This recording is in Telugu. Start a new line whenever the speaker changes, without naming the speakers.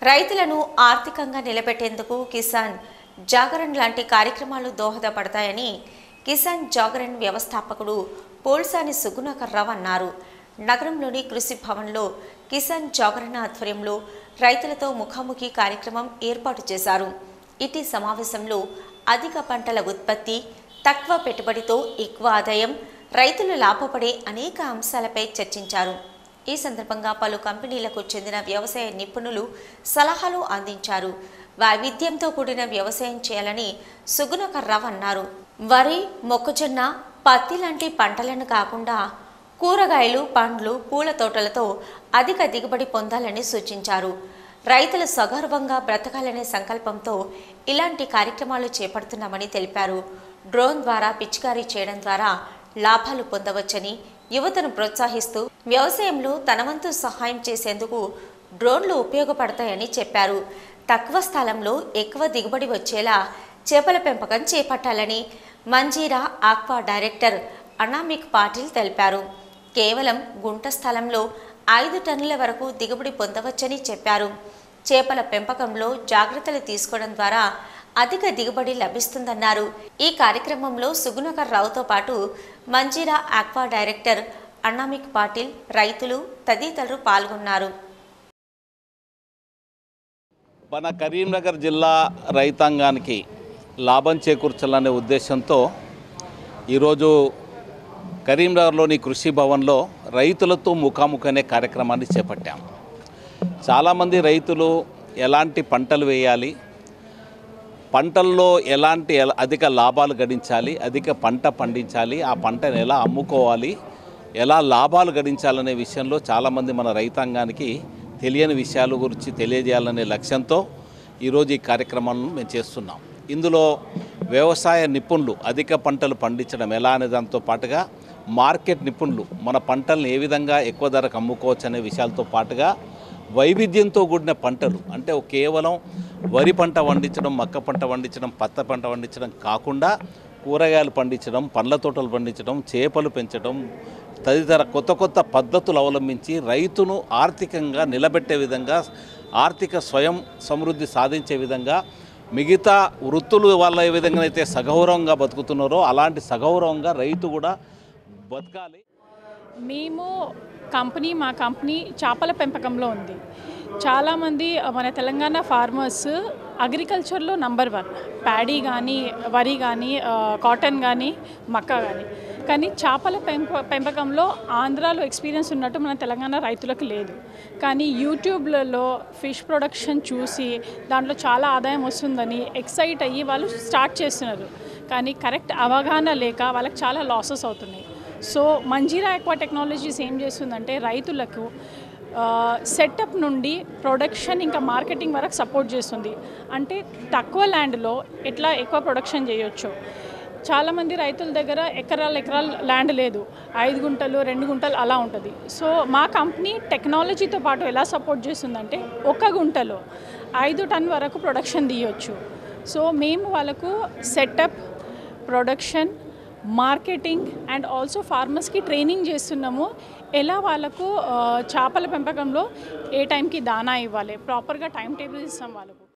రైతులను ఆర్థికంగా నిలబెట్టేందుకు కిసాన్ జాగరణ్ లాంటి కార్యక్రమాలు దోహదపడతాయని కిసాన్ జాగరణ్ వ్యవస్థాపకుడు పోల్సాని సుగుణకర్రావు అన్నారు నగరంలోని కృషి భవన్లో కిసాన్ జాగరణ ఆధ్వర్యంలో రైతులతో ముఖాముఖి కార్యక్రమం ఏర్పాటు చేశారు ఇటీ సమావేశంలో అధిక పంటల ఉత్పత్తి తక్కువ పెట్టుబడితో ఎక్కువ ఆదాయం రైతులు లాభపడే అనేక అంశాలపై చర్చించారు ఈ సందర్భంగా పలు కంపెనీలకు చెందిన వ్యవసాయ నిపుణులు సలహాలు అందించారు వైవిధ్యంతో కూడిన వ్యవసాయం చేయాలని సుగుణకర్రావు అన్నారు వరి మొక్కజొన్న పత్తి లాంటి పంటలను కాకుండా కూరగాయలు పండ్లు పూల తోటలతో అధిక దిగుబడి పొందాలని సూచించారు రైతులు సగర్వంగా బ్రతకాలనే సంకల్పంతో ఇలాంటి కార్యక్రమాలు చేపడుతున్నామని తెలిపారు డ్రోన్ ద్వారా పిచికారీ చేయడం ద్వారా లాభాలు పొందవచ్చని యువతను ప్రోత్సహిస్తూ వ్యవసాయంలో తన వంతు సహాయం చేసేందుకు డ్రోన్లు ఉపయోగపడతాయని చెప్పారు తక్కువ స్థలంలో ఎక్కువ దిగుబడి వచ్చేలా చేపల పెంపకం చేపట్టాలని మంజీరా ఆక్వా డైరెక్టర్ అనామిక్ పాటిల్ తెలిపారు కేవలం గుంట స్థలంలో ఐదు టన్నుల వరకు దిగుబడి పొందవచ్చని చెప్పారు చేపల పెంపకంలో జాగ్రత్తలు తీసుకోవడం ద్వారా అధిక దిగుబడి లభిస్తుందన్నారు ఈ కార్యక్రమంలో సుగుణకర్ రావుతో పాటు మంజీరా ఆక్వా డైరెక్టర్ అన్నామిక్ పాటిల్ రైతులు తదితరులు పాల్గొన్నారు
మన కరీంనగర్ జిల్లా రైతాంగానికి లాభం చేకూర్చాలనే ఉద్దేశంతో ఈరోజు కరీంనగర్లోని కృషి భవన్లో రైతులతో ముఖాముఖి అనే కార్యక్రమాన్ని చేపట్టాం చాలామంది రైతులు ఎలాంటి పంటలు వేయాలి పంటల్లో ఎలాంటి ఎల- అధిక లాభాలు గడించాలి అధిక పంట పండించాలి ఆ పంటను ఎలా అమ్ముకోవాలి ఎలా లాభాలు గడించాలనే విషయంలో చాలామంది మన రైతాంగానికి తెలియని విషయాల గురించి తెలియజేయాలనే లక్ష్యంతో ఈరోజు ఈ కార్యక్రమాలను మేము చేస్తున్నాం ఇందులో వ్యవసాయ నిపుణులు అధిక పంటలు పండించడం ఎలా అనే దాంతో పాటుగా మార్కెట్ నిపుణులు మన పంటలను ఏ విధంగా ఎక్కువ ధరకు అమ్ముకోవచ్చు అనే విషయాలతో పాటుగా వైవిధ్యంతో కూడిన పంటలు అంటే కేవలం వరి పంట పండించడం మక్క పంట పండించడం పత్త పంట పండించడం కాకుండా కూరగాయలు పండించడం పండ్ల తోటలు పండించడం చేపలు పెంచడం తదితర కొత్త కొత్త పద్ధతులు అవలంబించి రైతును ఆర్థికంగా నిలబెట్టే విధంగా ఆర్థిక స్వయం సమృద్ధి సాధించే విధంగా మిగతా వృత్తులు వాళ్ళ ఏ విధంగా అయితే సగౌరవంగా బతుకుతున్నారో అలాంటి సగౌరవంగా రైతు కూడా బతకాలి
మేము కంపెనీ మా కంపెనీ చేపల పెంపకంలో ఉంది చాలామంది మన తెలంగాణ ఫార్మర్స్ అగ్రికల్చర్లో నంబర్ వన్ ప్యాడీ కానీ వరి కానీ కాటన్ కానీ మక్క కానీ కానీ చేపల పెంప పెంపకంలో ఆంధ్రాలో ఎక్స్పీరియన్స్ ఉన్నట్టు మన తెలంగాణ రైతులకు లేదు కానీ యూట్యూబ్లలో ఫిష్ ప్రొడక్షన్ చూసి దాంట్లో చాలా ఆదాయం వస్తుందని ఎక్సైట్ అయ్యి వాళ్ళు స్టార్ట్ చేస్తున్నారు కానీ కరెక్ట్ అవగాహన లేక వాళ్ళకి చాలా లాసెస్ అవుతున్నాయి సో మంజీరా ఎక్వా టెక్నాలజీస్ ఏం చేస్తుందంటే రైతులకు సెటప్ నుండి ప్రొడక్షన్ ఇంకా మార్కెటింగ్ వరకు సపోర్ట్ చేస్తుంది అంటే తక్కువ ల్యాండ్లో ఎట్లా ఎక్కువ ప్రొడక్షన్ చేయొచ్చు చాలామంది రైతుల దగ్గర ఎకరాల ఎకరాల ల్యాండ్ లేదు ఐదు గుంటలు రెండు గుంటలు అలా ఉంటుంది సో మా కంపెనీ టెక్నాలజీతో పాటు ఎలా సపోర్ట్ చేస్తుందంటే ఒక గుంటలో ఐదు టన్ వరకు ప్రొడక్షన్ తీయొచ్చు సో మేము వాళ్ళకు setup production marketing and also ఫార్మర్స్కి ట్రైనింగ్ చేస్తున్నాము ఎలా వాళ్ళకు ఆ, చేపల పెంపకంలో ఏ టైంకి దానా ఇవ్వాలి ప్రాపర్గా టైం టేబుల్ ఇస్తాం వాళ్ళకు